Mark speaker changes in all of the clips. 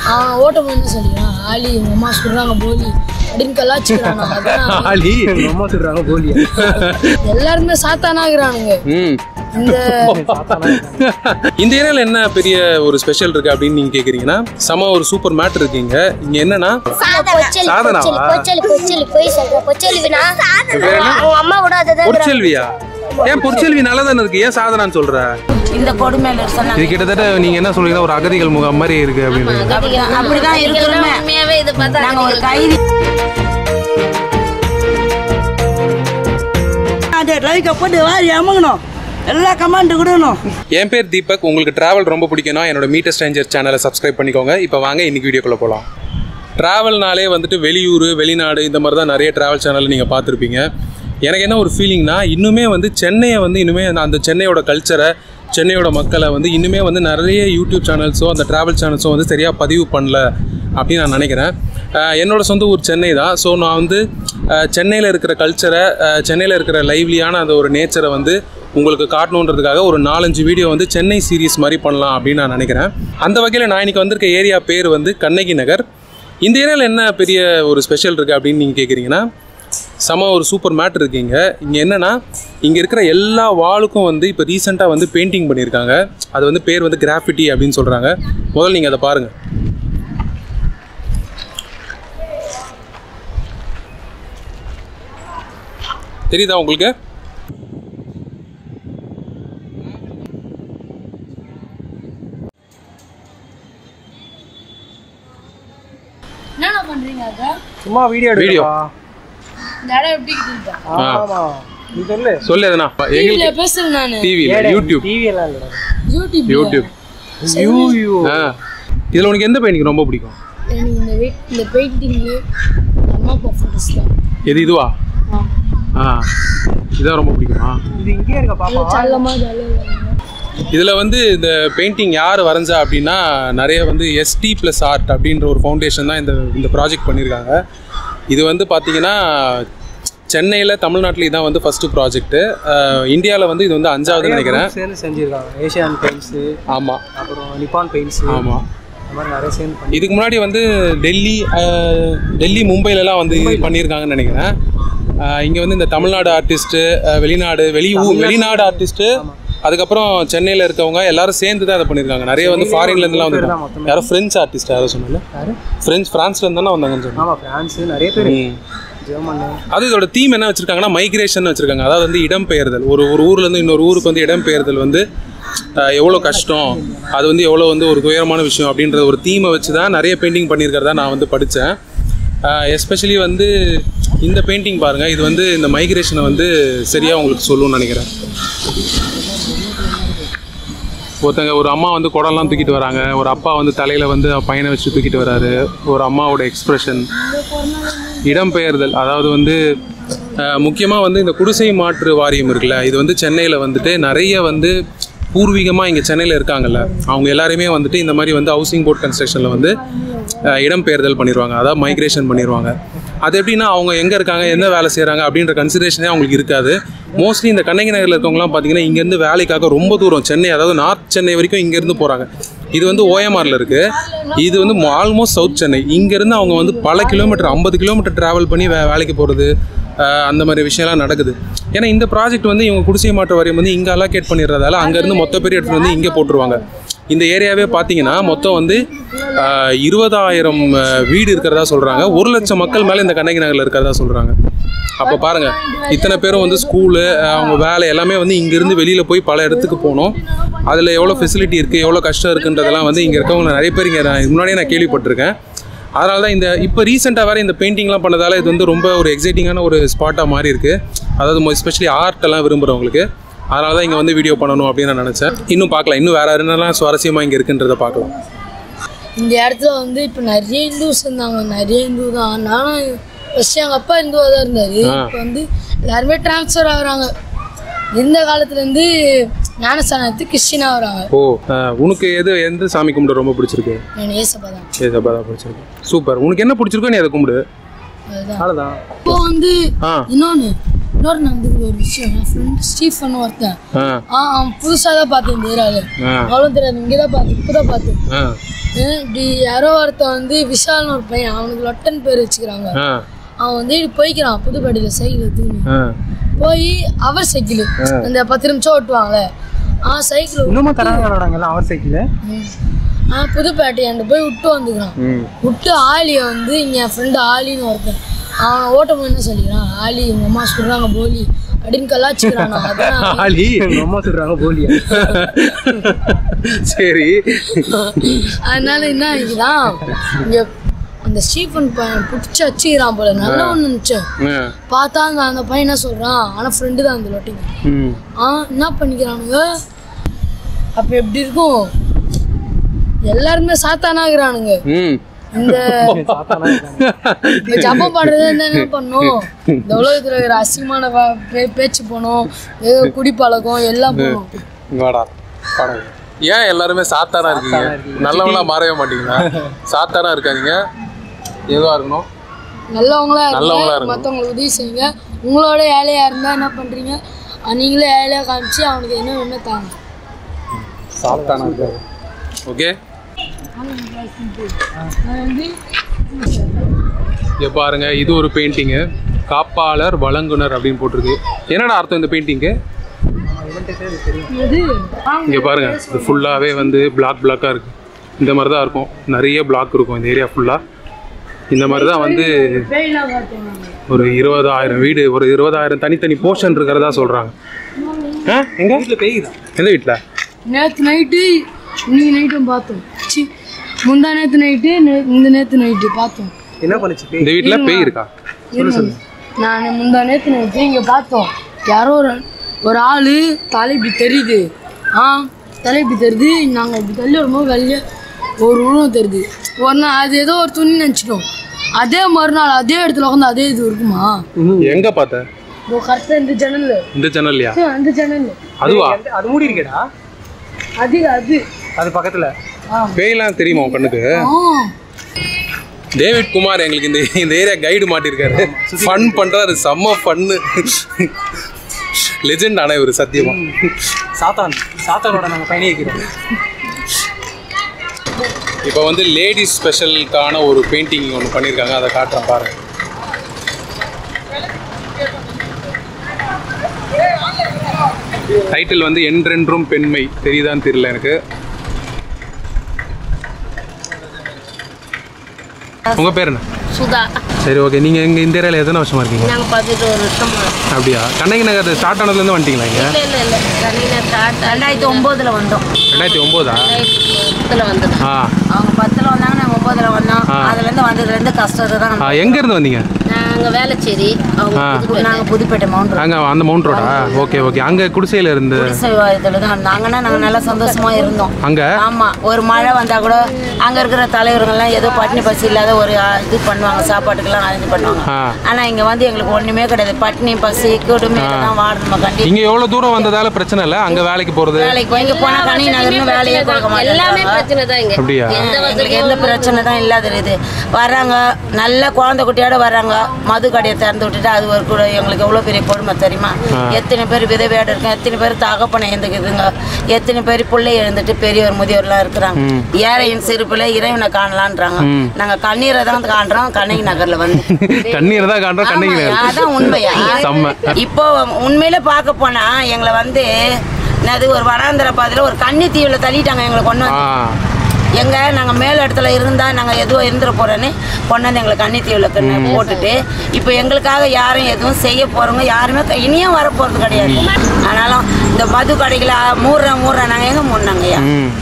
Speaker 1: அவன் ஓட்ட முடியும் சொல்லிடுறான் ஆலி உங்க அம்மா சொல்றாங்க போலி அப்படின்னு கலாச்சிக்கிறான் அதான்
Speaker 2: ஆலி
Speaker 3: அம்மா சொல்றாங்க போலியா
Speaker 1: எல்லாருமே சாத்தானாகிறானுங்க
Speaker 2: ம்
Speaker 1: இந்த
Speaker 2: இந்த ஏரியால என்ன பெரிய ஒரு ஸ்பெஷல் இருக்கு அப்படின்னு நீங்க கேக்குறீங்கன்னா செம ஒரு சூப்பர் மேட் இருக்கீங்க இங்க என்னன்னா சாதனாவா
Speaker 4: பொச்சலி பொச்சலி போய் சொல்ற பொச்சலி வினா உங்க அம்மா கூட அதை
Speaker 2: பொற்செல்வியா ஏன் பொற்செல்வி நல்லா தானே இருக்கு ஏன் சாதனான்னு சொல்ற
Speaker 5: இந்த கொடுமையில சொன்னாங்க
Speaker 2: இது கிட்டத்தட்ட நீங்க என்ன சொல்றீங்கன்னா ஒரு அகதிகள் முகாம் மாதிரி இருக்கு அப்படின்னு
Speaker 5: அப்படிதான் இருக்கிறோமே
Speaker 4: உண்மையாவே இதை பார்த்தா
Speaker 5: நாங்க ஒரு கைதி
Speaker 6: அதை லைக்கை போட்டு வாரி அமுங்கணும் எல்லா கமாண்டு கொடுக்கணும்
Speaker 2: என் பேர் தீபக் உங்களுக்கு டிராவல் ரொம்ப பிடிக்கும்னா என்னோட மீட்டர் ஸ்ட்ரேஞ்சர் சேனலை சப்ஸ்கிரைப் பண்ணிக்கோங்க இப்போ வாங்க இன்னைக்கு வீடியோக்குள்ள போகலாம் ட்ராவல்னாலே வந்துட்டு வெளியூர் வெளிநாடு இந்த மாதிரி தான் நிறைய ட்ராவல் சேனல் நீங்கள் பார்த்துருப்பீங்க எனக்கு என்ன ஒரு ஃபீலிங்னா இன்னுமே வந்து சென்னையை வந்து இன்னுமே அந்த- அந்த சென்னையோட கல்ச்சரை சென்னையோட மக்களை வந்து இன்னுமே வந்து நிறைய யூடியூப் சேனல்ஸோ அந்த ட்ராவல் சேனல்ஸோ வந்து சரியாக பதிவு பண்ணல அப்படின்னு நான் நினைக்கிறேன் அஹ் என்னோட சொந்த ஊர் சென்னை தான் ஸோ நான் வந்து சென்னையில் இருக்கிற கல்ச்சரை சென்னையில் இருக்கிற லைவ்லியான அந்த ஒரு நேச்சரை வந்து உங்களுக்கு காட்டணுன்றதுக்காக ஒரு நாலஞ்சு வீடியோ வந்து சென்னை சீரிஸ் மாதிரி பண்ணலாம் அப்படின்னு நான் நினைக்கிறேன் அந்த வகையில் நான் இன்னைக்கு வந்திருக்க ஏரியா பேர் வந்து கண்ணகி நகர் இந்த ஏரியாவில் என்ன பெரிய ஒரு ஸ்பெஷல் இருக்குது அப்படின்னு நீங்கள் கேட்குறீங்கன்னா செம ஒரு சூப்பர் மேட் இருக்கீங்க இங்கே என்னென்னா இங்கே இருக்கிற எல்லா வாளுக்கும் வந்து இப்போ ரீசெண்டாக வந்து பெயிண்டிங் பண்ணியிருக்காங்க அது வந்து பேர் வந்து கிராஃபிட்டி அப்படின்னு சொல்கிறாங்க முதல்ல நீங்கள் அதை பாருங்கள் தெரியுதா உங்களுக்கு
Speaker 1: என்னடா பண்றீங்க அக்கா
Speaker 3: சும்மா வீடியோ
Speaker 2: வீடியோ
Speaker 3: எடுக்கவா
Speaker 1: இந்த இடம் எப்படி இருக்குதுப்பா
Speaker 3: ஆமா நீ சொல்லு
Speaker 2: சொல்லு எதுனா
Speaker 1: டிவில
Speaker 2: எங்களுக்கு
Speaker 1: பேசுறேன் நானு
Speaker 2: டிவியில் யூடியூப்
Speaker 3: டிவி எல்லாம் இல்லடா
Speaker 1: யூடியூப்
Speaker 2: யூடியூப்
Speaker 3: யூ யூ
Speaker 2: ஆ இதில் உனக்கு எந்த பெயிண்டிங் ரொம்ப பிடிக்கும்
Speaker 1: எனக்கு இந்த வெயிட் இந்த பெயிண்டிங்கு அம்மா அப்பா ஃபோட்டோஸ் தான்
Speaker 2: எது இதுவா ஆ இதான் ரொம்ப பிடிக்குமா
Speaker 3: இது இங்கே இருக்க பாப்பா
Speaker 1: சல்லமா ஜாலியாக
Speaker 2: இதில் வந்து இந்த பெயிண்டிங் யார் வரைஞ்சா அப்படின்னா நிறைய வந்து எஸ்டி ப்ளஸ் ஆர்ட் அப்படின்ற ஒரு ஃபவுண்டேஷன் தான் இந்த இந்த ப்ராஜெக்ட் பண்ணியிருக்காங்க இது வந்து பார்த்தீங்கன்னா சென்னையில் தமிழ்நாட்டில் இதான் வந்து ஃபஸ்ட்டு ப்ராஜெக்ட்டு இந்தியாவில் வந்து இது வந்து அஞ்சாவதுன்னு நினைக்கிறேன்
Speaker 3: சேர்ந்து செஞ்சிருக்காங்க ஏஷியன் பெயிண்ட்ஸ்
Speaker 2: ஆமாம்
Speaker 3: அப்புறம் நிப்பான் பெயிண்ட்ஸ்
Speaker 2: ஆமாம்
Speaker 3: இந்த மாதிரி நிறைய சேர்ந்து பண்ணி
Speaker 2: இதுக்கு முன்னாடி வந்து டெல்லி அஹ், டெல்லி மும்பைலலாம் வந்து இது பண்ணியிருக்காங்கன்னு நினைக்கிறேன் இங்கே வந்து இந்த தமிழ்நாடு ஆர்டிஸ்ட்டு வெளிநாடு வெளி ஊ- வெளிநாடு ஆர்டிஸ்ட்டு அதுக்கப்புறம் சென்னையில் இருக்கவங்க எல்லாரும் சேர்ந்து தான் அதை பண்ணியிருக்காங்க நிறைய வந்து ஃபாரின்லேருந்துலாம் வந்து யாரோ ஃப்ரெஞ்ச் ஆர்டிஸ்ட் யாரோ சொன்னல
Speaker 3: யாரு
Speaker 2: ஃப்ரெஞ்ச் ஃப்ரான்ஸ்லேருந்து தானே வந்தாங்கன்னு சொன்னாங்க
Speaker 3: ஆமா பிரான்ஸ் நிறைய பேர்
Speaker 2: ம்.
Speaker 3: ஜெர்மனு
Speaker 2: அது இதோட தீம் என்ன வச்சிருக்காங்கன்னா மைக்ரேஷன் வச்சிருக்காங்க அதாவது வந்து இடம்பெயர்தல் ஒரு ஒரு ஊர்ல இருந்து இன்னொரு ஊருக்கு வந்து இடம்பெயர்தல் வந்து அஹ், எவ்வளோ கஷ்டம் அது வந்து எவ்வளோ வந்து ஒரு துயரமான விஷயம் அப்படின்ற ஒரு தீமை வச்சு தான் நிறைய பெயிண்டிங் பண்ணியிருக்கிறதா நான் வந்து படித்தேன் எஸ்பெஷலி வந்து இந்த பெயிண்டிங் பாருங்கள் இது வந்து இந்த மைக்ரேஷனை வந்து சரியாக உங்களுக்கு சொல்லுன்னு நினைக்கிறேன் ஒருத்தங்க ஒரு அம்மா வந்து குடம்லாம் தூக்கிட்டு வராங்க ஒரு அப்பா வந்து தலையில் வந்து பையனை வச்சு தூக்கிட்டு வராரு ஒரு அம்மாவோட எக்ஸ்பிரஷன் இடம்பெயர்தல் அதாவது வந்து முக்கியமாக வந்து இந்த குடிசை மாற்று வாரியம் இருக்குல்ல இது வந்து சென்னையில் வந்துட்டு நிறைய வந்து பூர்வீகமாக இங்கே சென்னையில் இருக்காங்கல்ல அவங்க எல்லாருமே வந்துட்டு இந்த மாதிரி வந்து ஹவுசிங் போர்ட் கன்ஸ்ட்ரக்ஷனில் வந்து அஹ், இடம்பெயர்தல் பண்ணிடுவாங்க அதாவது மைக்ரேஷன் பண்ணிடுவாங்க அது எப்படின்னா அவங்க எங்கே இருக்காங்க என்ன வேலை செய்கிறாங்க அப்படின்ற கன்சிடரேஷனே அவங்களுக்கு இருக்காது மோஸ்ட்லி இந்த கண்ணகி நகரில் இருக்கவங்கலாம் பார்த்தீங்கன்னா இங்கேருந்து வேலைக்காக ரொம்ப தூரம் சென்னை அதாவது நார்த் சென்னை வரைக்கும் இங்கேருந்து போகிறாங்க இது வந்து ஓஎம்ஆரில் இருக்குது இது வந்து ஆல்மோஸ்ட் சவுத் சென்னை இங்கேருந்து அவங்க வந்து பல கிலோமீட்டர் ஐம்பது கிலோமீட்டர் ட்ராவல் பண்ணி வே வேலைக்கு போகிறது அந்த மாதிரி விஷயம்லாம் நடக்குது ஏன்னா இந்த ப்ராஜெக்ட் வந்து இவங்க குடிசை மாற்று வாரியம் வந்து இங்கே அலோகேட் பண்ணிடுறதால அங்கேருந்து மொத்த பேர் எடுத்துகிட்டு வந்து இங்கே போட்டுருவாங்க இந்த ஏரியாவே பார்த்தீங்கன்னா மொத்தம் வந்து ஆஹ், இருபதாயிரம் ஆஹ், வீடு இருக்கிறதா சொல்கிறாங்க ஒரு லட்சம் மக்கள் மேலே இந்த கண்ணகி நகரில் இருக்கிறதா சொல்கிறாங்க அப்போ பாருங்க இத்தனை பேரும் வந்து ஸ்கூலு அவங்க வேலை எல்லாமே வந்து இங்கேருந்து வெளியில் போய் பல இடத்துக்கு போகணும் அதில் எவ்வளோ ஃபெசிலிட்டி இருக்குது எவ்வளோ கஷ்டம் இருக்குன்றதெல்லாம் வந்து இங்கே இருக்கவங்க நிறைய பேர் இங்கே நான் முன்னாடியே நான் கேள்விப்பட்டிருக்கேன் அதனால தான் இந்த இப்போ ரீசெண்டாக வேறு இந்த பெயிண்டிங்லாம் பண்ணதால இது வந்து ரொம்ப ஒரு எக்ஸைட்டிங்கான ஒரு ஸ்பாட்டாக மாறி இருக்குது அதாவது எஸ்பெஷலி ஆர்ட் எல்லாம் விரும்புகிறவங்களுக்கு அதனால தான் இங்கே வந்து வீடியோ பண்ணணும் அப்படின்னு நான் நினச்சேன் இன்னும் பார்க்கலாம் இன்னும் வேறு என்னெல்லாம் சுவாரஸ்யமாக இங்கே இருக்குன்றதை பார்க்கலாம்
Speaker 1: இந்த இடத்துல வந்து இப்போ நிறைய இந்துஸ் இருந்தாங்க நிறைய இந்து தான் நானும் ஃபஸ்ட்டு எங்கள் அப்பா இந்துவாக தான் இருந்தார் இப்போ வந்து எல்லாருமே ட்ரான்ஸ்ஃபர் ஆகுறாங்க இந்த காலத்துலேருந்து ஞானஸ்தானத்து கிறிஸ்டினாக வராங்க
Speaker 2: ஓ அஹ், உனக்கு எது எந்த சாமி கும்பிட ரொம்ப பிடிச்சிருக்கு
Speaker 1: நான் ஏசப்பா தான்
Speaker 2: ஏசப்பா தான் பிடிச்சிருக்கு சூப்பர் உனக்கு என்ன பிடிச்சிருக்கோ நீ அதை கும்பிடு
Speaker 1: அதுதான்
Speaker 3: அவ்வளோதான்
Speaker 1: இப்போ வந்து
Speaker 2: ஆ
Speaker 1: இன்னொன்று இன்னொரு நடந்துக்குது ஒரு விஷயம் என் ஃப்ரெண்ட் ஸ்டீஃபன் ஒருத்தன்
Speaker 2: ஆ
Speaker 1: ஆ அவன் புதுசாக தான் பார்த்தேன் இந்த ஏரியாவில்
Speaker 2: ஆ
Speaker 1: அவ்வளோ தெரியாது இங்கே தான் பார்த்தேன் இப்போ தான் பார்த்தேன்
Speaker 2: ஆ
Speaker 1: ஏன் இப்படி யாரோ ஒருத்தன் வந்து விஷால்னு ஒரு பையன் அவனுக்கு லொட்டன் பேர் வச்சுக்கிறாங்க
Speaker 2: ஆ
Speaker 1: அவன் வந்து இப்படி போய்க்கிறான் புதுப்பேட்டையில் சைக்கிள் எடுத்துக்கின்னு
Speaker 2: ஆ
Speaker 1: போய் அவர் சைக்கிள் அந்த பத்து நிமிஷம் ஓட்டுவாங்கல்ல ஆ சைக்கிள்
Speaker 3: இன்னுமா தராங்க விளாடாங்கல்ல அவர் சைக்கிள்
Speaker 1: ஆ புதுப்பேட்டையாண்ட போய் விட்டு வந்துக்கிறான்
Speaker 2: ம்
Speaker 1: விட்டு ஆலியை வந்து இங்கே என் ஃப்ரெண்டு ஆலின்னு ஒருத்தன் அவன் ஓட்டம் என்ன சொல்லிக்கிறான் ஆலி எங்கள் அம்மா சொல்கிறாங்க போலி அப்படின்னு கலாச்சிக்கிறான் அதான்
Speaker 2: ஆலி
Speaker 3: எங்க அம்மா சொல்றாங்க போலியா
Speaker 2: சரி
Speaker 1: அதனால என்ன ஆகிதான் இங்கே அந்த ஸ்டீஃபன் பையன் பிடிச்சி வச்சுக்கிறான் போல நல்ல ஒன்று நினச்சேன்
Speaker 2: ஆ
Speaker 1: பார்த்தா அந்த அந்த பையன் என்ன சொல்கிறான் ஆனால் ஃப்ரெண்டு தான் அந்த லொட்டிங்க
Speaker 2: ம்
Speaker 1: ஆ என்ன பண்ணிக்கிறானுங்க அப்போ எப்படி இருக்கும் எல்லாருமே சாத்தானாகிறானுங்க
Speaker 2: ம்
Speaker 1: இந்த இந்த ஜபம் பாடுறது இருந்தா என்ன பண்ணும் இந்த உலகத்துல இருக்கிற அசிங்கமான வா- பே- பேச்சு போனோம் ஏதோ குடிப்பழக்கம் எல்லாம் போனோம்
Speaker 2: இங்க வாடா படம் ஏன் எல்லாருமே சாத்தானா இருக்கீங்க நல்லவங்களா மாறவே மாட்டீங்களா சாத்தானா இருக்காதீங்க எதுவா இருக்கணும்
Speaker 1: நல்லவங்களா
Speaker 2: நல்லவங்களா
Speaker 1: இருங்க
Speaker 2: இருக்கணும்.
Speaker 1: மற்றவங்களுக்கு உதவி செய்யுங்க உங்களோட ஏழையா இருந்தா என்ன பண்றீங்க அஹ் நீங்களே ஏழையா காமிச்சு அவனுக்கு என்ன வேணும் தாங்க
Speaker 2: சாத்தானா இருக்காது ஓகே
Speaker 1: நான் வந்து
Speaker 2: இங்க பாருங்க இது ஒரு பெயிண்டிங்கு காப்பாளர் வழங்குனர் அப்படின்னு போட்டிருக்கு என்னடா அர்த்தம் இந்த பெயிண்டிங்கு
Speaker 1: இது
Speaker 2: இங்க பாருங்க இது ஃபுல்லாவே வந்து பிளாக் பிளாக்கா இருக்கு இந்த மாதிரி தான் இருக்கும் நிறைய பிளாக் இருக்கும் இந்த ஏரியா ஃபுல்லா இந்த மாதிரி தான் வந்து
Speaker 1: பேய்லாம் காட்டுவாங்க
Speaker 2: ஒரு இருபதாயிரம் வீடு ஒரு இருபதாயிரம் தனித்தனி போர்ஷன் இருக்கிறதா சொல்றாங்க ஆ எங்க
Speaker 3: வீட்டில் பேய்தான்
Speaker 2: எந்த வீட்டில்
Speaker 1: நேற்று நைட்டு இன்னைக்கு நைட்டும் பார்த்தோம் சி முந்தா நேற்று நைட்டு இந்த நேற்று நைட்டு பார்த்தோம்
Speaker 3: என்ன பண்ணுச்சு பேய்
Speaker 2: இந்த வீட்டில் பேய் இருக்கா
Speaker 1: நான் முந்தா நேற்று நைட்டு இங்கே பார்த்தோம் யாரோ ஒரு ஒரு ஆள் தலை இப்படி தெரியுது ஆ தலை இப்படி தெரியுது நாங்கள் இப்படி தள்ளி வரும்போது வெளியே ஒரு உருவம் தெரியுது ஒரு நாள் அது ஏதோ ஒரு துணி நினச்சிட்டோம் அதே மறுநாள் அதே இடத்துல உட்காந்து அதே இது இருக்குமா
Speaker 2: எங்க பார்த்த
Speaker 1: இப்போ கரெக்டாக இந்த ஜன்னல்
Speaker 2: இந்த சேனல்லையா
Speaker 1: அந்த ஜன்னல்
Speaker 2: அதுவா
Speaker 3: அது மூடி இருக்கேடா
Speaker 1: அது அது
Speaker 3: அது பக்கத்துல
Speaker 2: பேய்லாம் தெரியுமா உன் கண்ணுக்கு
Speaker 1: ஆ
Speaker 2: டேவிட் குமார் எங்களுக்கு இந்த இந்த ஏரியா கைடு மாட்டிருக்காரு ஃபன் பண்றாரு செம்ம ஃபன்னு லெஜெண்ட் ஆனா இவர் சத்தியமா
Speaker 3: சாத்தான் சாத்தானோட நாங்கள் பயணிக்கிறோம்
Speaker 2: இப்போ வந்து லேடிஸ் ஸ்பெஷலுக்கான ஒரு பெயிண்டிங் ஒன்று பண்ணியிருக்காங்க அதை காட்டுறேன் பாருங்க டைட்டில் வந்து என்றென்றும் பெண்மை தெரியுதான்னு தெரியல எனக்கு உங்க பேர் என்ன
Speaker 4: சுதா
Speaker 2: சரி ஓகே நீங்க எங்க இந்த ஏரியால எத்தனை வருஷமா இருக்கீங்க
Speaker 4: நாங்க பார்த்துட்டு ஒரு வருஷம்
Speaker 2: அப்படியா கண்ணகி நகர் ஸ்டார்ட் ஆனதுல இருந்து வந்துட்டீங்களா இங்க
Speaker 4: இல்ல இல்ல இல்ல கணின ஸ்டார்ட்
Speaker 5: ரெண்டாயிரத்தி ஒம்போதுல வந்தோம்
Speaker 2: ரெண்டாயிரத்தி ஒம்போதா
Speaker 4: ரெண்டாயிரத்துல வந்தது
Speaker 2: ஆ
Speaker 5: அவங்க பத்துல வந்தாங்க நாங்க ஒன்பதுல வந்தோம்
Speaker 2: ஆ.
Speaker 5: அதுல இருந்து வந்ததுல இருந்து கஷ்டத்தை தான்
Speaker 2: ஆ, எங்க இருந்து வந்தீங்க
Speaker 4: நாங்க வேலைச்சேரி அவங்க
Speaker 2: ஆ.
Speaker 4: புதுக்கோட்டை.
Speaker 5: நாங்க புதுப்பேட்டை மவுண்ட் ரோடு
Speaker 2: அங்க அந்த மவுண்ட் ரோடா ஓகே ஓகே அங்க குடிசையில இருந்து
Speaker 5: இதுல தான் நாங்கன்னா நாங்க நல்லா சந்தோஷமா இருந்தோம்
Speaker 2: அங்க
Speaker 5: ஆமா ஒரு மழை வந்தா கூட அங்க இருக்கிற தலைவர்கள்லாம் ஏதோ பட்டினி பசி இல்லாத ஒரு ஆ, இது பண்ணுவாங்க சாப்பாட்டுக்கெல்லாம் அரேஞ்ச் பண்ணுவாங்க
Speaker 2: ஆ.
Speaker 5: ஆனா இங்க வந்து எங்களுக்கு ஒண்ணுமே கிடையாது பட்டினி பசி கொடுமை தான் வாடணும் கண்டி
Speaker 2: இங்க எவ்வளவு தூரம் வந்ததால பிரச்சனை இல்ல அங்க வேலைக்கு போறது
Speaker 5: வேலைக்கு போய் இங்க போனா கனி நகர்னு வேலையே கொடுக்க
Speaker 4: எல்லாமே
Speaker 5: மாட்டாங்க
Speaker 4: பிரச்சனை தான் இங்க
Speaker 2: அப்படியா
Speaker 4: எந்த
Speaker 5: எங்களுக்கு எந்த பிரச்சனை தான் இல்லாத இது வர்றாங்க நல்ல குழந்தை குட்டியோட வர்றாங்க மது கடையை திறந்து விட்டுட்டு அது ஒரு கூட எங்களுக்கு எவ்வளோ பெரிய கொடுமை தெரியுமா எத்தனை பேர் விதவையோட இருக்கோம் எத்தனை பேர் தகப்பனை எழுந்துக்குதுங்க எத்தனை பேர் பிள்ளை எழுந்துட்டு பெரியவர் முதியோர்லாம் இருக்கிறாங்க ஏழையின் சிறு பிள்ளை இறைவனை காணலான்றாங்க நாங்க கண்ணீரை தான் காண்றோம் கண்ணகி நகர்ல வந்து
Speaker 2: கண்ணீர் தான் காண்றோம் கண்ணகி
Speaker 5: ஆமா,
Speaker 2: நகர்.
Speaker 5: அதான் உண்மையா
Speaker 2: செம்ம
Speaker 5: இப்போ உண்மையில பார்க்க போனா எங்களை வந்து அது ஒரு வனாந்திர பாதையில ஒரு கன்னி தீவுல தள்ளிட்டாங்க எங்களை கொண்டு
Speaker 2: ஆ
Speaker 5: வந்து எங்க நாங்க மேல் இடத்துல இருந்தா நாங்க எதுவும் இருந்துட போறோன்னு கொண்டு வந்து எங்களை கன்னித்தீவுல கண்ணு போட்டுட்டு இப்போ எங்களுக்காக யாரும் எதுவும் செய்ய போறவங்க யாருமே க- இனியும் வர போறது கிடையாது ஆனாலும் இந்த மது கடைகளை மூடுறோம் மூடுறோம் நாங்க எங்க மூடினாங்கய்யா
Speaker 2: ம்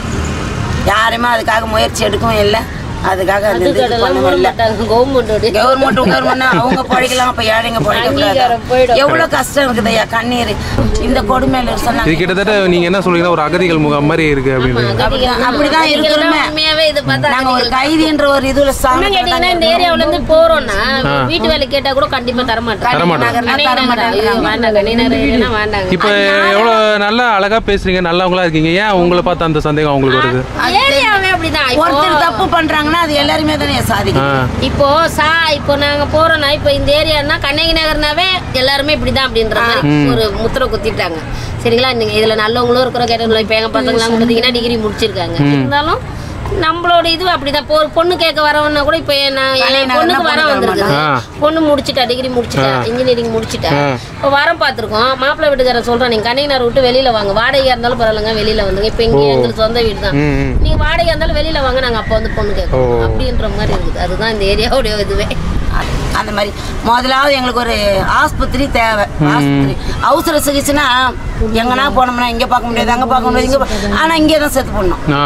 Speaker 5: யாருமே அதுக்காக முயற்சி எடுக்கவும் இல்லை அதுக்காக அந்த இது
Speaker 4: அதெல்லாம்
Speaker 5: பண்ணவும் இல்லை
Speaker 4: கவர்மெண்டோட
Speaker 5: கவர்மெண்ட் கவர்மெண்ட் அவங்க படிக்கலாம் அப்ப ஏழைங்க படிக்க
Speaker 4: அங்கீகாரம்
Speaker 5: கூடாது
Speaker 4: போயிடும்.
Speaker 5: எவ்வளவு கஷ்டம் இருக்குது ஐயா கண்ணீர் இந்த கொடுமையில
Speaker 2: இது
Speaker 5: சொன்னாங்க
Speaker 2: கிட்டத்தட்ட நீங்க என்ன சொல்றீங்கன்னா ஒரு அகதிகள் முகாம் மாதிரி இருக்கு அப்படின்னு
Speaker 5: அப்படிதான் அப்படிதான் இருக்கிறோமே
Speaker 4: உண்மையாவே இது பார்த்தா
Speaker 5: நாங்க ஒரு கைதின்ற ஒரு இதுல
Speaker 4: இன்னும்
Speaker 5: சாமி
Speaker 4: கேட்டீங்கன்னா இந்த ஏரியாவுல இருந்து போறோம்னா வீட்டு வேலை கேட்டா கூட கண்டிப்பா தர மாட்டாங்க
Speaker 2: தர மாட்டாங்க.
Speaker 5: தர மாட்டாங்க.
Speaker 4: வேண்டாம் கணினர் ஏரியானா வேண்டாங்க
Speaker 2: இப்போ எவ்வளவு நல்லா அழகா பேசுறீங்க நல்லவங்களா இருக்கீங்க ஏன் உங்களை பார்த்து அந்த சந்தேகம் உங்களுக்கு வருது
Speaker 4: ஏரியாவே அப்படிதான் இப்போ
Speaker 5: ஒருத்தர் தப்பு பண்றாங்க சாதிக்கணும்னா அது எல்லாருமே தானே சாதிக்கும்
Speaker 2: ஆ
Speaker 7: இப்போ சா இப்போ நாங்க போறோம்னா இப்போ இந்த ஏரியானா கண்ணகி நகர்னாவே எல்லாருமே இப்படிதான் அப்படின்ற மாதிரி ஒரு முத்திரை குத்திட்டாங்க சரிங்களா நீங்க இதுல நல்லவங்களும் இருக்கிற கேட்டவங்களும் இப்போ எங்க பசங்களாம் பார்த்தீங்கன்னா டிகிரி முடிச்சிருக்காங்க இருந்தாலும் நம்மளோட இது அப்படிதான் இப்போ ஒரு பொண்ணு கேட்க வரவன்னா கூட இப்போ நான் என் பொண்ணுக்கு வர வந்திருக்கு
Speaker 2: ஆ.
Speaker 7: பொண்ணு முடிச்சிட்டா டிகிரி முடிச்சிட்டா இன்ஜினியரிங் முடிச்சிட்டா இப்போ வரம் பார்த்துருக்கோம் மாப்பிள்ளை வீட்டுக்காரர் சொல்றேன் நீங்க கண்ணையினார் விட்டு வெளியில வாங்க வாடகையா இருந்தாலும் பரவாயில்லைங்க வெளியில வந்துங்க இப்போ இங்கே எங்களுக்கு சொந்த வீடு தான்
Speaker 2: ம் ம்.
Speaker 7: நீங்க வாடகையா இருந்தாலும் வெளியில வாங்க நாங்க அப்போ வந்து பொண்ணு கேட்கணும் அப்படின்ற மாதிரி இருக்குது அதுதான் இந்த ஏரியாவுடைய இதுவே
Speaker 5: அந்த மாதிரி முதலாவது எங்களுக்கு ஒரு ஆஸ்பத்திரி தேவை ஆஸ்பத்திரி அவசர சிகிச்சைனா எங்கன்னா போனோம்னா இங்க பார்க்க முடியாது அங்க பார்க்க முடியாது இங்க பா- ஆனா இங்கே தான் செத்து போடணும்
Speaker 2: ஆ,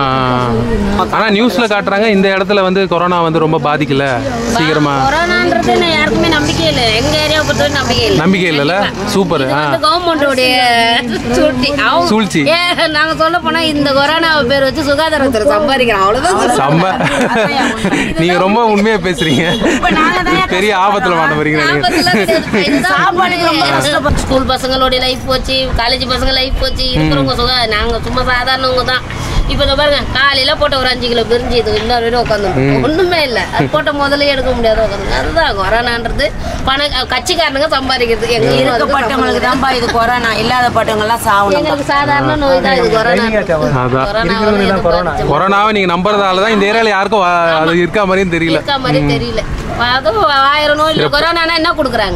Speaker 2: ஆ. ஆனா நியூஸ்ல காட்டுறாங்க இந்த இடத்துல வந்து கொரோனா வந்து ரொம்ப பாதிக்கல சீக்கிரமா
Speaker 7: கொரோனான்றது நான் யாருக்குமே நம்பிக்கை இல்லை எங்க ஏரியாவை பொறுத்தவரை நம்பிக்கை இல்லை
Speaker 2: நம்பிக்கை இல்லைல்ல சூப்பர் ஆ
Speaker 7: கவர்மெண்டோடைய சூழ்ச்சி அவங்க
Speaker 2: சூழ்ச்சி.
Speaker 7: ஏ நாங்க சொல்ல போனா இந்த கொரோனா பேர் வச்சு சுகாதாரத்துறை சம்பாதிக்கிறோம் அவ்வளவுதான்
Speaker 2: செம்ம நீங்க ரொம்ப உண்மையா பேசுறீங்க பெரிய ஆபத்துல மாட்ட போறீங்க
Speaker 7: சாப்பாடுக்கு ரொம்ப கஷ்டப்பட்டு ஸ்கூல் பசங்களோட லைஃப் போச்சு காலேஜ் பசங்க லைஃப் போச்சு இருக்கிறவங்க சுக நாங்க சும்மா சாதாரணவங்க தான் இப்போ இந்த பாருங்க காலையில போட்ட ஒரு அஞ்சு கிலோ பிரிஞ்சு இது இன்னொரு வரையும் உட்காந்து ஒண்ணுமே இல்ல அது போட்ட முதல்ல எடுக்க முடியாத உட்காந்து அதுதான் கொரோனான்றது பண கட்சிக்காரனுங்க சம்பாதிக்கிறது எங்க
Speaker 5: இருக்கப்பட்டவங்களுக்கு தான்ப்பா இது கொரோனா இல்லாதப்பட்டவங்க எல்லாம் சாவணும்
Speaker 7: எங்களுக்கு சாதாரண நோய் தான் இது கொரோனா
Speaker 2: அதான்
Speaker 7: கொரோனா எதுவும்
Speaker 2: கொரோனாவை நீங்க நம்புறதால தான் இந்த ஏரியால யாருக்கும் வா- அது இருக்கா மாதிரியும் தெரியல
Speaker 7: இருக்க மாதிரி தெரியல அதுவும் ஆயிரம் நோய் இல்லை கொரோனானா என்ன கொடுக்குறாங்க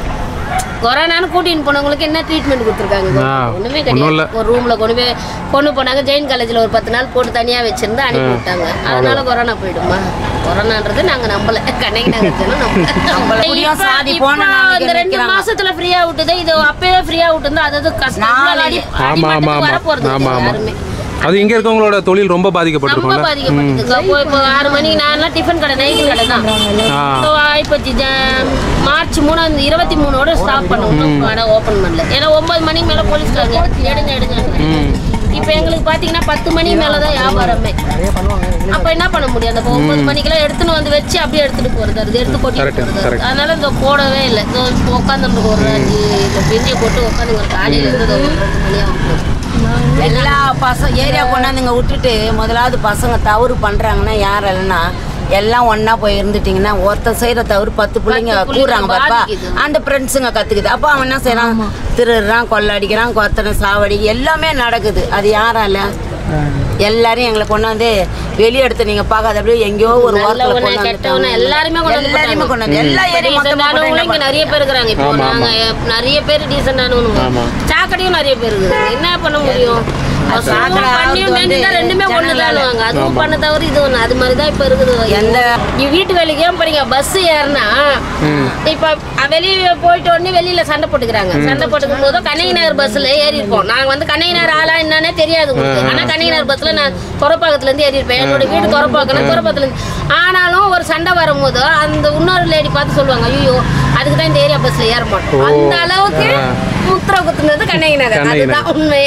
Speaker 7: கொரோனான்னு கூட்டின்னு போனவங்களுக்கு என்ன ட்ரீட்மெண்ட் கொடுத்துருக்காங்க
Speaker 2: ஆ,
Speaker 7: ஒண்ணுமே
Speaker 2: ஒண்ணும் இல்ல.
Speaker 7: கிடையாது ஒரு ரூம்ல கொண்டு போய் கொண்டு போனாங்க ஜெயின் காலேஜ்ல ஒரு பத்து நாள் போட்டு தனியா வச்சிருந்து அனுப்பி விட்டாங்க அதனால கொரோனா போயிடுமா கொரோனான்றது நாங்க நம்பல கண்ணகி நகர் ஜனம் நம்பல
Speaker 5: எப்படியோ
Speaker 7: இப்ப-
Speaker 5: சாதி
Speaker 7: இப்ப
Speaker 5: போன நாளைக்கு
Speaker 7: இந்த ரெண்டு
Speaker 5: நிக்கிறாங்க.
Speaker 7: மாசத்துல ஃப்ரீயா விட்டது இது அப்பவே ஃப்ரீயா விட்டுருந்தா அது கஷ்டம்
Speaker 5: நாலு
Speaker 7: அடி-
Speaker 2: ஆமா ஆமா
Speaker 7: அடிமட்டத்துக்கு
Speaker 2: ஆமா
Speaker 7: வரப்போறது
Speaker 2: ஆமா
Speaker 7: இல்லை
Speaker 2: ஆமா
Speaker 7: யாருமே
Speaker 2: அது இங்க இருக்கவங்களோட தொழில் ரொம்ப
Speaker 7: ரொம்ப
Speaker 2: பாதிக்கப்பட்டிருக்கும்ல
Speaker 7: பாதிக்கப்பட்டது அப்போ இப்போ ஆறு மணிக்கு நான் டிஃபன் கடை நைட்டு கடை தான்
Speaker 2: ஆ.
Speaker 7: இப்போ ஆயிப்போச்சு ஜ- மார்ச் மூணாம் இருபத்தி மூணோட ஸ்டாப் பண்ண இன்னும் கடை ஓப்பன் பண்ணல ஏன்னா ஒன்பது மணிக்கு மேலே போலீஸ்காரங்க எடுங்க எடுங்க இப்போ எங்களுக்கு பார்த்தீங்கன்னா பத்து மணி மேலே தான் வியாபாரமே அப்போ என்ன பண்ண முடியும் அந்த ஒன்பது மணிக்கெல்லாம் எடுத்துன்னு வந்து வச்சு அப்படியே எடுத்துட்டு போறது அது எடுத்து கொட்டி
Speaker 2: Correct,
Speaker 7: போறது
Speaker 2: correct.
Speaker 7: அதனால இந்த போடவே இல்லை இந்த உட்காந்துட்டு ஒரு அஞ்சு இந்த பெஞ்சியை போட்டு உட்காந்து காலையில இருந்து ஒரு ரெண்டு மணி ஆகும்
Speaker 5: எல்லா பசங்க ஏரியா கொண்டாந்து இங்க விட்டுட்டு முதலாவது பசங்க தவறு பண்றாங்கன்னா யார் இல்லைன்னா எல்லாம் ஒண்ணா போய் இருந்துட்டீங்கன்னா ஒருத்தன் செய்யற தவறு பத்து பிள்ளைங்க
Speaker 7: பத்து பிள்ளைங்க
Speaker 5: கூறாங்க பாப்பா
Speaker 7: பாதிக்குது.
Speaker 5: அந்த ஃப்ரெண்ட்ஸுங்க கத்துக்குது அப்போ அவன் என்ன செய்யறான் திருடுறான் கொள்ளடிக்கிறான் கொத்தனை சாவடி எல்லாமே நடக்குது அது யாரால எல்லாரும் எங்களை கொண்டாந்து வெளியே எடுத்து நீங்க பார்க்காத அப்படியே எங்கேயோ ஒரு ஓரத்துல
Speaker 7: நல்லவன
Speaker 5: கொண்டு
Speaker 7: கெட்டவன
Speaker 5: வந்துட்டாங்க.
Speaker 7: எல்லாருமே கொண்டு வந்து
Speaker 5: எல்லாரையுமே கொண்டு வந்து எல்லா ஏரியா
Speaker 7: டீசெண்டானவங்களும் இங்க நிறைய பேர் இருக்கிறாங்க இப்போ நாங்க நிறைய பேர் டீசெண்டானவங்க சாக்கடையும் நிறைய பேர் இருக்குது என்ன பண்ண முடியும் சாக்கடை பண்ணியும் மேஞ்சுதான் ரெண்டுமே ஒண்ணு தானுவாங்க அதுவும் பண்ண தவிர இது ஒண்ணு அது மாதிரி தான் இப்ப இருக்குது எந்த வீட்டு வேலைக்கு ஏன் போறீங்க பஸ் ஏறினா இப்ப வெளியே போயிட்டு உடனே வெளியில சண்டை போட்டுக்கிறாங்க சண்டை போட்டுக்கும் போது கண்ணகி நகர் பஸ்ல ஏறி இருப்போம் நாங்க வந்து கண்ணகி நகர் ஆளா என்னன்னே தெரியாது உங்களுக்கு ஆனா கண்ணகி நகர் பஸ்ல நான் துறப்பாக்கத்துல இருந்து ஏறி இருப்பேன் என்னோட வீடு துறப்பாக்கணும் துறப்பாக்கத்துல இருந்து ஆனாலும் ஒரு சண்டை வரும்போது அந்த இன்னொரு லேடி பார்த்து சொல்லுவாங்க ஐயோ அதுக்கு தான் இந்த ஏரியா பஸ்ல ஏற மாட்டோம் அந்த அளவுக்கு முத்திர குத்துனது கண்ணகி நகர்
Speaker 2: கண்ணகி
Speaker 7: அதுதான் உண்மை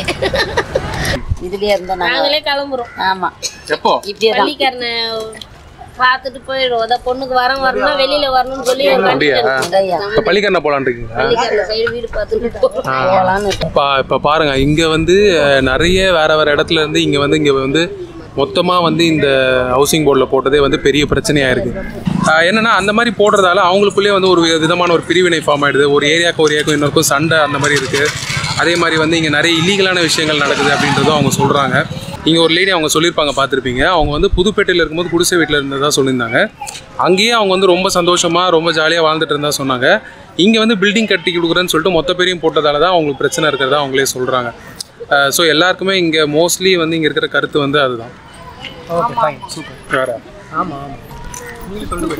Speaker 5: இதுலயே இருந்தா நாங்க
Speaker 7: நாங்களே கிளம்புறோம்
Speaker 5: ஆமா
Speaker 2: எப்போ
Speaker 5: இப்படியே தான்
Speaker 7: பள்ளிக்காரனை பார்த்துட்டு போயிடுவோம் அதான் பொண்ணுக்கு வரம் வரணும்னா வெளியில வரணும்னு சொல்லி
Speaker 2: அப்படியா இப்போ பள்ளிக்கரணை போலான் இருக்கீங்களா
Speaker 7: பள்ளிக்காரன சைடு வீடு பார்த்துட்டு போறோம்
Speaker 2: இப்போ இப்போ பாருங்க இங்க வந்து அஹ், நிறைய வேற வேற இடத்துல இருந்து இங்க வந்து இங்க வந்து மொத்தமா வந்து இந்த ஹவுசிங் போர்டில் போட்டதே வந்து பெரிய பிரச்சனையா இருக்கு அஹ், என்னன்னா அந்த மாதிரி போடுறதால அவங்களுக்குள்ளேயே வந்து ஒரு வி- விதமான ஒரு பிரிவினை ஃபார்ம் ஆயிடுது ஒரு ஏரியாவுக்கு ஒரு ஏரியாவுக்கும் இன்னொருக்கும் சண்டை அந்த மாதிரி இருக்கு அதே மாதிரி வந்து இங்க நிறைய இல்லீகலான விஷயங்கள் நடக்குது அப்படின்றதும் அவங்க சொல்றாங்க இங்க ஒரு லேடி அவங்க சொல்லியிருப்பாங்க பார்த்துருப்பீங்க அவங்க வந்து புதுப்பேட்டையில் இருக்கும்போது குடிசை வீட்டில் இருந்ததா சொல்லியிருந்தாங்க அங்கேயே அவங்க வந்து ரொம்ப சந்தோஷமா ரொம்ப ஜாலியாக வாழ்ந்துட்டு இருந்தா சொன்னாங்க இங்கே வந்து பில்டிங் கட்டி கொடுக்குறேன்னு சொல்லிட்டு மொத்த பேரையும் போட்டதால தான் அவங்களுக்கு பிரச்சனை இருக்கிறதா அவங்களே சொல்கிறாங்க ஸோ எல்லாருக்குமே இங்கே மோஸ்ட்லி வந்து இங்கே இருக்கிற கருத்து வந்து அதுதான்
Speaker 3: ஓகே ஃபைன் சூப்பர்
Speaker 2: வேற
Speaker 3: ஆமா ஆமா நீங்க சொல்லுங்க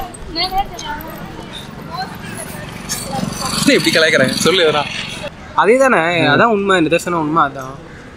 Speaker 2: என்ன இப்படி கலாய்க்கிறாங்க சொல்லு எதனா
Speaker 3: அதே தானே அதான் உண்மை நிதர்சனம் உண்மை அதான்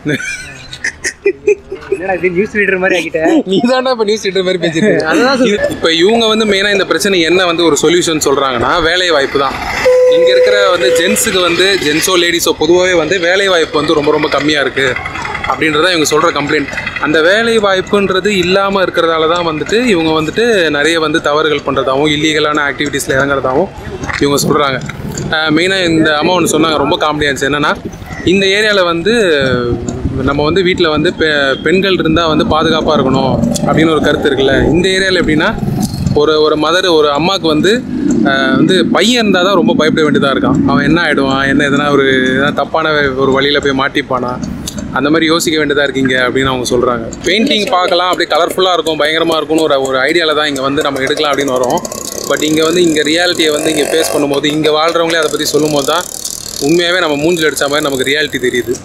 Speaker 3: என்னடா இது நியூஸ் ரீடர் மாதிரி ஆகிட்டேன்
Speaker 2: நீ தானே இப்போ நியூஸ் ரீடர் மாதிரி பேசிட்டு இப்போ இவங்க வந்து மெயினாக இந்த பிரச்சனை என்ன வந்து ஒரு சொல்யூஷன் சொல்கிறாங்கன்னா வேலை வாய்ப்பு தான் இங்கே இருக்கிற வந்து ஜென்ஸுக்கு வந்து ஜென்ஸோ லேடிஸோ பொதுவாகவே வந்து வேலை வாய்ப்பு வந்து ரொம்ப ரொம்ப கம்மியாக இருக்குது அப்படின்றத இவங்க சொல்கிற கம்ப்ளைண்ட் அந்த வேலை வாய்ப்புன்றது இல்லாமல் இருக்கிறதால தான் வந்துட்டு இவங்க வந்துட்டு நிறைய வந்து தவறுகள் பண்ணுறதாகவும் இல்லீகலான ஆக்டிவிட்டீஸில் இறங்குறதாகவும் இவங்க சொல்கிறாங்க மெயினாக இந்த அம்மா ஒன்று சொன்னாங்க ரொம்ப காமெடியாக இருந்துச்சு என்னென்னா இந்த ஏரியாவில் வந்து நம்ம வந்து வீட்டில் வந்து பெ பெண்கள் இருந்தால் வந்து பாதுகாப்பாக இருக்கணும் அப்படின்னு ஒரு கருத்து இருக்குல்ல இந்த ஏரியாவில் எப்படின்னா ஒரு ஒரு மதர் ஒரு அம்மாவுக்கு வந்து அஹ், வந்து பையன் இருந்தால் தான் ரொம்ப பயப்பட வேண்டியதாக இருக்கான் அவன் என்ன ஆகிடுவான் என்ன எதனா ஒரு எதனா தப்பான ஒரு வழியில் போய் மாட்டிப்பானா அந்த மாதிரி யோசிக்க வேண்டியதாக இருக்கீங்க அப்படின்னு அவங்க சொல்கிறாங்க பெயிண்டிங் பார்க்கலாம் அப்படியே கலர்ஃபுல்லாக இருக்கும் பயங்கரமாக இருக்கும்னு ஒரு ஒரு ஐடியாவில் தான் இங்கே வந்து நம்ம எடுக்கலாம் அப்படின்னு வரோம் பட் இங்கே வந்து இங்கே ரியாலிட்டியை வந்து இங்கே ஃபேஸ் பண்ணும்போது இங்கே வாழ்கிறவங்களே அதை பற்றி சொல்லும்போது தான் உண்மையாகவே நம்ம மூஞ்சில் அடித்த மாதிரி நமக்கு ரியாலிட்டி தெரியுது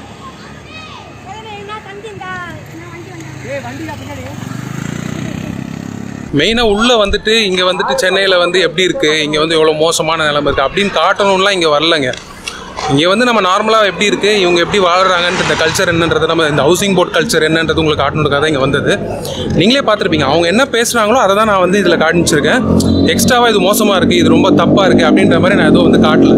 Speaker 2: மெயினாக உள்ளே வந்துட்டு இங்கே வந்துட்டு சென்னையில் வந்து எப்படி இருக்குது இங்கே வந்து எவ்வளோ மோசமான நிலைமை இருக்குது அப்படின்னு காட்டணும்லாம் இங்கே வரலங்க இங்கே வந்து நம்ம நார்மலாக எப்படி இருக்குது இவங்க எப்படி வாழ்கிறாங்கன்ட்டு இந்த கல்ச்சர் என்னன்றது நம்ம இந்த ஹவுசிங் போர்ட் கல்ச்சர் என்னன்றது உங்களுக்கு காட்டணுக்காக தான் இங்கே வந்தது நீங்களே பார்த்துருப்பீங்க அவங்க என்ன பேசுகிறாங்களோ அதை தான் நான் வந்து இதில் காமிச்சிருக்கேன் எக்ஸ்ட்ராவாக இது மோசமாக இருக்குது இது ரொம்ப தப்பாக இருக்குது அப்படின்ற மாதிரி நான் எதுவும் வந்து காட்டல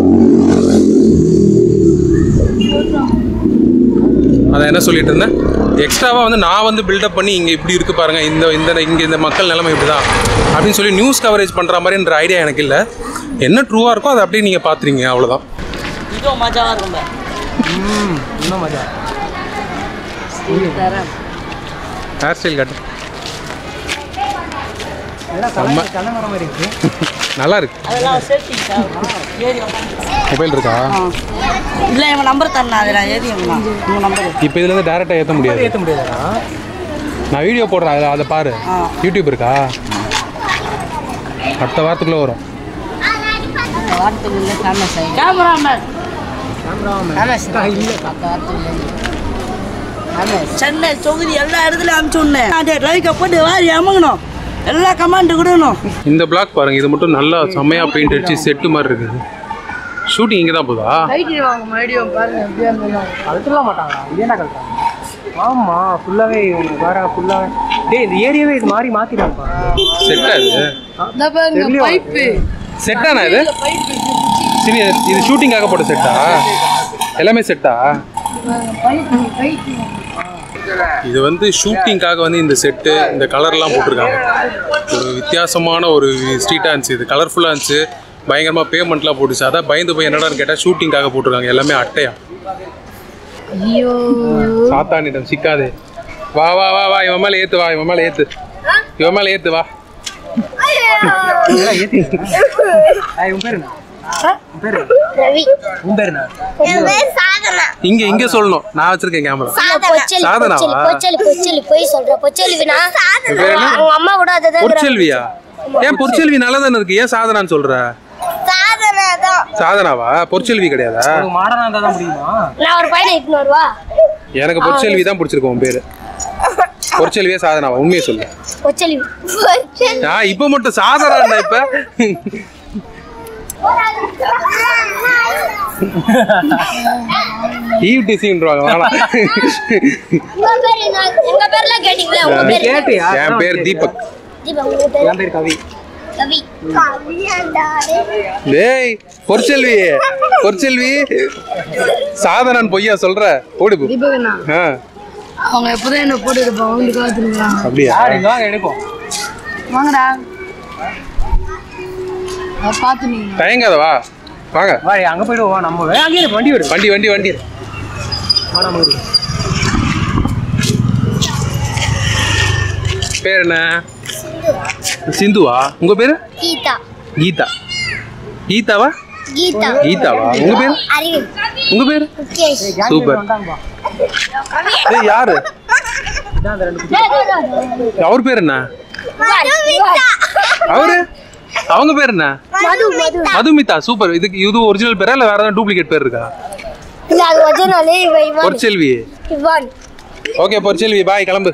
Speaker 2: அதான் என்ன சொல்லிட்டு இருந்தேன் எக்ஸ்ட்ராவாக வந்து நான் வந்து பில்டப் பண்ணி இங்கே இப்படி இருக்கு பாருங்க இந்த இந்த இங்கே இந்த மக்கள் நிலைமை இப்படி தான் அப்படின்னு சொல்லி நியூஸ் கவரேஜ் பண்ணுற மாதிரின்ற ஐடியா எனக்கு இல்லை என்ன ட்ரூவாக இருக்கோ அதை அப்படியே நீங்கள் பார்த்துறீங்க அவ்வளோதான்
Speaker 6: இதுவும் மஜாவா இருக்கும் பா.
Speaker 3: இன்னும் மஜா
Speaker 2: ஹேர் ஸ்டைல் கட்டு
Speaker 3: எல்லாம் கலை கலை வர மாதிரி இருக்கு
Speaker 2: நல்லா இருக்கு
Speaker 6: அதெல்லாம் சேஃப்டி ஏறி உக்காந்து.
Speaker 2: மொபைல் இருக்கா
Speaker 6: இல்ல இவன் நம்பர் தரணும் அது நான் ஏறி இவன் உங்க நம்பர்
Speaker 2: இப்போ இதுலேருந்து டேரெக்டாக ஏற்ற முடியாது
Speaker 3: ஏற்ற முடியாதா
Speaker 2: நான் வீடியோ போடுறேன் அதில் அதை பாரு
Speaker 6: ஆ.
Speaker 2: யூடியூப் இருக்கா அடுத்த வாரத்துக்குள்ளே வரும்
Speaker 6: வார்த்தைகள் இல்லை ஃபேமஸ் ஆகி கேமராமேன் சென்னை தொகுதி எல்லா இடத்துலயும் அனுப்பிச்சு விடணும் அதே லைக்கை போட்டு வாரி அமுங்கணும் எல்லா கமாண்டு கொடுக்கணும்
Speaker 2: இந்த பிளாக் பாருங்க இது மட்டும் நல்லா செம்மையாக பெயிண்ட் அடிச்சு செட்டு மாதிரி இருக்குது ஷூட்டிங் இங்கே தான் போதா
Speaker 1: லைட்டு வாங்க மறுபடியும் பாருங்க எப்படியா இருந்தாலும்
Speaker 3: கழட்டலாம் மாட்டாங்களா இது என்ன கழட்டாங்க ஆமா ஃபுல்லாவே இவங்க வேற ஃபுல்லாவே டேய் இந்த ஏரியாவே இது மாதிரி மாத்திட்டாங்கப்பா
Speaker 2: செட்டா இது
Speaker 1: இந்த பாருங்க பைப்பு
Speaker 2: செட்டானா இது சரி இது ஷூட்டிங்காக போட்ட செட்டா எல்லாமே செட்டா
Speaker 1: பைப்பு பைப்பு
Speaker 2: இது வந்து ஷூட்டிங்காக வந்து இந்த செட்டு இந்த கலர்லாம் போட்டிருக்காங்க ஒரு வித்தியாசமான ஒரு ஸ்ட்ரீட்டாக இருந்துச்சு இது கலர்ஃபுல்லாக இருந்துச்சு பயங்கரமாக பேமெண்ட்லாம் போட்டுச்சு அதான் பயந்து போய் என்னடான்னு கேட்டால் ஷூட்டிங்காக போட்டிருக்காங்க எல்லாமே அட்டையா
Speaker 1: ஐயோ
Speaker 2: சாத்தானிடம் சிக்காதே வா வா வா வா இவன் மேலே ஏத்து வா இவன் மேலே ஏத்து இவன் மேலே ஏத்து வா
Speaker 3: இதெல்லாம் ஏத்தி ஆய் உன் பேரு என்ன உன் பேரு
Speaker 4: ரவி
Speaker 3: உன் பேரு என்ன
Speaker 4: என் பேர் சாதனா
Speaker 2: இங்க இங்க சொல்லணும் நான் வச்சிருக்கேன் கேமரா
Speaker 4: பொச்சலி
Speaker 2: சாதனாவா?
Speaker 4: பொச்சலி பொச்சலி பொச்சலி போய் சொல்ற பொச்சலி வினா
Speaker 2: பேர் என்ன?
Speaker 4: அவங்க அம்மா கூட அதை தான்
Speaker 2: பொற்செல்வியா ஏன் பொற்செல்வி நல்லா தானே இருக்கு ஏன் சாதனான்னு சொல்ற
Speaker 4: சாதனா தான்
Speaker 2: சாதனாவா பொற்செல்வி கிடையாதா
Speaker 3: ஒரு மாடர்னா இருந்தா தான் முடியுமா
Speaker 4: நான் ஒரு பையனை இட்டுன்னு வருவா
Speaker 2: எனக்கு பொற்செல்வி தான் பிடிச்சிருக்கு உன் பேரு பொற்செல்வியே சாதனாவா உண்மையை சொல்லு
Speaker 4: பொச்சலி பொச்சலி
Speaker 2: நான் இப்ப மட்டும் சாதனா இப்ப ஈவ்டிசின்றாங்க வேணாம்
Speaker 4: உங்க பேர் என்ன எங்க பேர்லாம் கேட்டீங்களா உங்க
Speaker 3: நீ
Speaker 4: பேர்
Speaker 3: கேட்டியா
Speaker 2: என் பேர் தீபக்
Speaker 4: தீபா உங்க பேர்
Speaker 3: என் பேர் கவி
Speaker 4: கவி கவியாண்டா
Speaker 2: டேய் பொற்செல்வி பொற்செல்வி சாதனான் பொய்யா சொல்ற ஓடி போ
Speaker 1: தீபகண்ணா
Speaker 2: ஆ,
Speaker 1: அவங்க எப்போதான் என்ன போட்டு இருப்பாங்க அவங்க காத்துருக்குறாங்க
Speaker 2: அப்படியா
Speaker 3: யார் இங்க வாங்க எடுப்போம்
Speaker 1: வாங்கடா அதை பார்த்து நீங்க
Speaker 2: தயங்காத வா வாங்க
Speaker 3: வா அங்க போயிடுவோம் வா நம்ம வே- அங்கேயே இரு, வண்டி விடு
Speaker 2: வண்டி வண்டி வண்டி
Speaker 3: வா நம்ம இரு.
Speaker 2: பேர் என்ன சிந்துவா உங்க பேரு
Speaker 4: கீதா
Speaker 2: கீதா கீதாவா
Speaker 4: கீதா
Speaker 2: கீதாவா உங்க பேரு
Speaker 4: அரவிந்த்
Speaker 2: உங்க பேரு
Speaker 4: முகேஷ்
Speaker 2: சூப்பர்
Speaker 3: வந்தாங்கப்பா
Speaker 2: ஏய் யாரு
Speaker 3: இதான் அந்த ரெண்டு குட்டி.
Speaker 2: அவர் பேர் என்ன
Speaker 4: மதுமிதா
Speaker 2: அவரு அவங்க பேர் என்ன
Speaker 4: மது மது
Speaker 2: மதுமிதா சூப்பர் இதுக்கு இது ஒரிஜினல் பேரா இல்ல வேற ஏதாவது டூப்ளிகேட் பேர் இருக்கா
Speaker 4: இல்ல அது ஒரிஜினல் இவ இவன்
Speaker 2: பொற்செல்வி
Speaker 4: இவன்
Speaker 2: ஓகே பொற்செல்வி பாய் கிளம்பு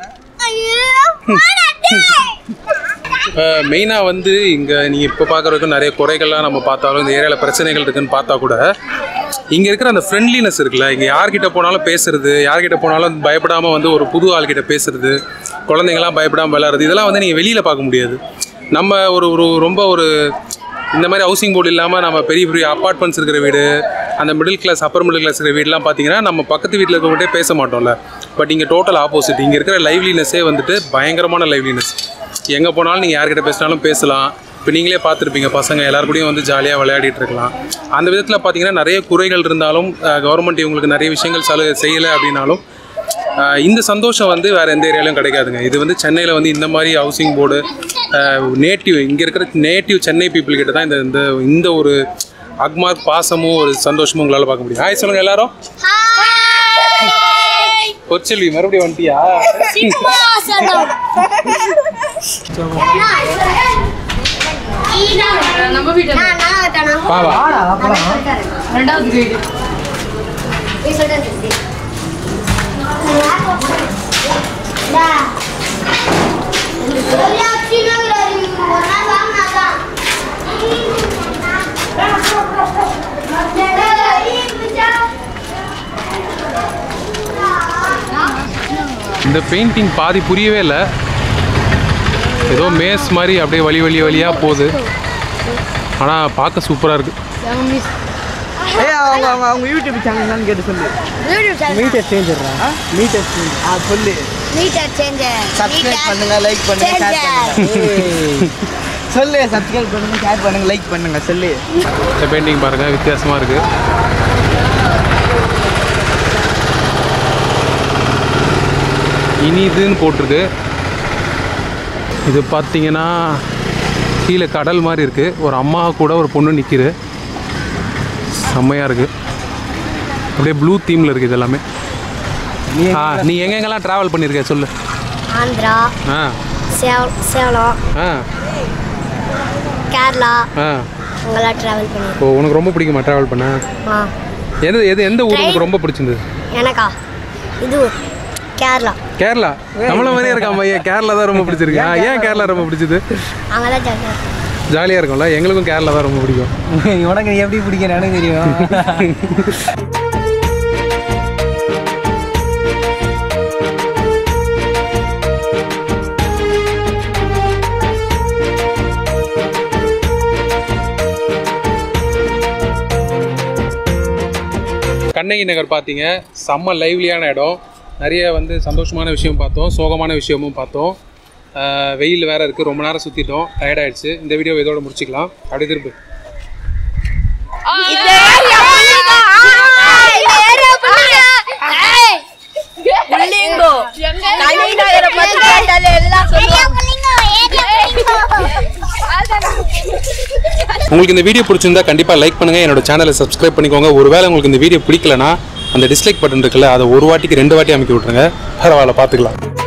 Speaker 2: மெயினாக வந்து இங்கே நீங்கள் இப்போ பார்க்குறதுக்கு நிறைய குறைகள்லாம் நம்ம பார்த்தாலும் இந்த ஏரியாவில் பிரச்சனைகள் இருக்குன்னு பார்த்தா கூட இங்கே இருக்கிற அந்த ஃப்ரெண்ட்லினஸ் இருக்குல்ல இங்கே யார்கிட்ட போனாலும் பேசுறது யார்கிட்ட போனாலும் பயப்படாமல் வந்து ஒரு புது ஆள்கிட்ட பேசுறது குழந்தைங்களாம் பயப்படாமல் விளையாடுறது இதெல்லாம் வந்து நீங்கள் வெளியில் பார்க்க முடியாது நம்ம ஒரு ஒரு ரொம்ப ஒரு இந்த மாதிரி ஹவுசிங் போர்டு இல்லாமல் நம்ம பெரிய பெரிய அப்பார்ட்மெண்ட்ஸ் இருக்கிற வீடு அந்த middle class upper middle class இருக்கிற வீடுலாம் பார்த்தீங்கன்னா நம்ம பக்கத்து வீட்டில் இருக்கவங்கள்ட்டே பேச மாட்டோம்ல பட் இங்கே டோட்டல் ஆப்போசிட் இங்கே இருக்கிற லைவ்லினஸே வந்துட்டு பயங்கரமான லைவ்லினஸ் எங்கே போனாலும் நீங்கள் யார்கிட்ட பேசினாலும் பேசலாம் இப்போ நீங்களே பார்த்துருப்பீங்க பசங்க எல்லார் கூடயும் வந்து ஜாலியாக விளையாடிட்டு இருக்கலாம் அந்த விதத்தில் பார்த்தீங்கன்னா நிறைய குறைகள் இருந்தாலும் கவர்மெண்ட் இவங்களுக்கு நிறைய விஷயங்கள் சலு செய்யலை அப்படின்னாலும் ஆஹ் இந்த சந்தோஷம் வந்து வேறு எந்த ஏரியாலையும் கிடைக்காதுங்க இது வந்து சென்னையில் வந்து இந்த மாதிரி ஹவுசிங் போர்டு நேட்டிவ் இங்கே இருக்கிற நேட்டிவ் சென்னை பீப்புள் கிட்ட தான் இந்த இந்த இந்த ஒரு அக்மார்க் பாசமும் ஒரு சந்தோஷமும் உங்களால் பார்க்க முடியும் ஹாய் சொல்லுங்கள் எல்லாரும் பொற்செல்வி மறுபடியும் வந்துட்டியா
Speaker 1: நம்ம வீட்டு
Speaker 2: பாவா
Speaker 1: ரெண்டாவது வீடு
Speaker 2: இந்த பெயிண்டிங் பாதி புரியவே இல்லை ஏதோ மேஸ் மாதிரி அப்படியே வழி வழி வழியாக போகுது ஆனால் பார்க்க சூப்பராக இருக்குது
Speaker 3: ஏய் அவங்க அவங்க அவங்க யூடியூப் சேனல் என்னன்னு கேட்டு சொல்லு மீட்டர் சேஞ்சிடுறா மீட்டர் சேஞ்ச் ஆ சொல்லு
Speaker 4: மீட்டர் சேஞ்ச்
Speaker 3: சப்ஸ்கிரைப் பண்ணுங்க லைக் பண்ணுங்க ஷேர் பண்ணுங்க ஏய். சொல்லு சப்ஸ்கிரைப் பண்ணுங்க ஷேர் பண்ணுங்க லைக் பண்ணுங்க சொல்லு
Speaker 2: இந்த பெயிண்டிங் பாருங்கள் வித்தியாசமாக இருக்குது இனிதுன்னு போட்டிருக்கு இது பார்த்தீங்கன்னா கீழே கடல் மாதிரி இருக்குது ஒரு அம்மா கூட ஒரு பொண்ணு நிற்கிது செம்மையாக இருக்குது அப்படியே ப்ளூ தீமில் இருக்குது இது எல்லாமே ஆ நீ எங்கெங்கெல்லாம் ட்ராவல் பண்ணியிருக்க சொல்லு
Speaker 4: ஆந்திரா
Speaker 2: ஆ
Speaker 4: சேவ் சேலம்
Speaker 2: ஆ
Speaker 4: கேரளா
Speaker 2: ஆ
Speaker 4: அங்கெல்லாம் ட்ராவல் பண்ணி
Speaker 2: ஓ உனக்கு ரொம்ப பிடிக்குமா ட்ராவல் பண்ண
Speaker 4: ஆ
Speaker 2: எது எது எந்த ஊர் உனக்கு ரொம்ப பிடிச்சிருந்தது
Speaker 4: எனக்கா இது கேரளா
Speaker 2: கேரளா நம்மள மாதிரியே இருக்கா ஐயா கேரளா தான் ரொம்ப பிடிச்சிருக்கு ஆ, ஏன் கேரளா ரொம்ப பிடிச்சது
Speaker 4: அங்கெல்லாம் ஜாலியாக
Speaker 2: ஜாலியாக இருக்கும்ல எங்களுக்கும் கேரளா தான் ரொம்ப பிடிக்கும்
Speaker 3: உனக்கு எப்படி பிடிக்கும் எனக்கு தெரியும்
Speaker 2: கண்ணகி நகர் பார்த்தீங்க செம்ம லைவ்லியான இடம் நிறைய வந்து சந்தோஷமான விஷயம் பார்த்தோம் சோகமான விஷயமும் பார்த்தோம் ஆஹ் வெயில் வேற இருக்குது ரொம்ப நேரம் சுற்றிட்டோம் டயர்டாயிடுச்சு இந்த வீடியோ இதோட முடிச்சுக்கலாம் அப்படி திருப்பு
Speaker 6: புள்ளிங்கோ கனி நகரை பத்தி கேட்டாலே எல்லாம் சொல்லுவாங்க
Speaker 2: உங்களுக்கு இந்த வீடியோ பிடிச்சிருந்தா கண்டிப்பாக லைக் பண்ணுங்கள் என்னோட சேனலை சப்ஸ்கிரைப் பண்ணிக்கோங்க ஒருவேளை உங்களுக்கு இந்த வீடியோ பிடிக்கலனா அந்த டிஸ்லைக் பட்டன் இருக்குல்ல அதை ஒரு வாட்டிக்கு ரெண்டு வாட்டி அமைக்க விட்ருங்க பரவாயில்ல பார்த்துக்கலாம்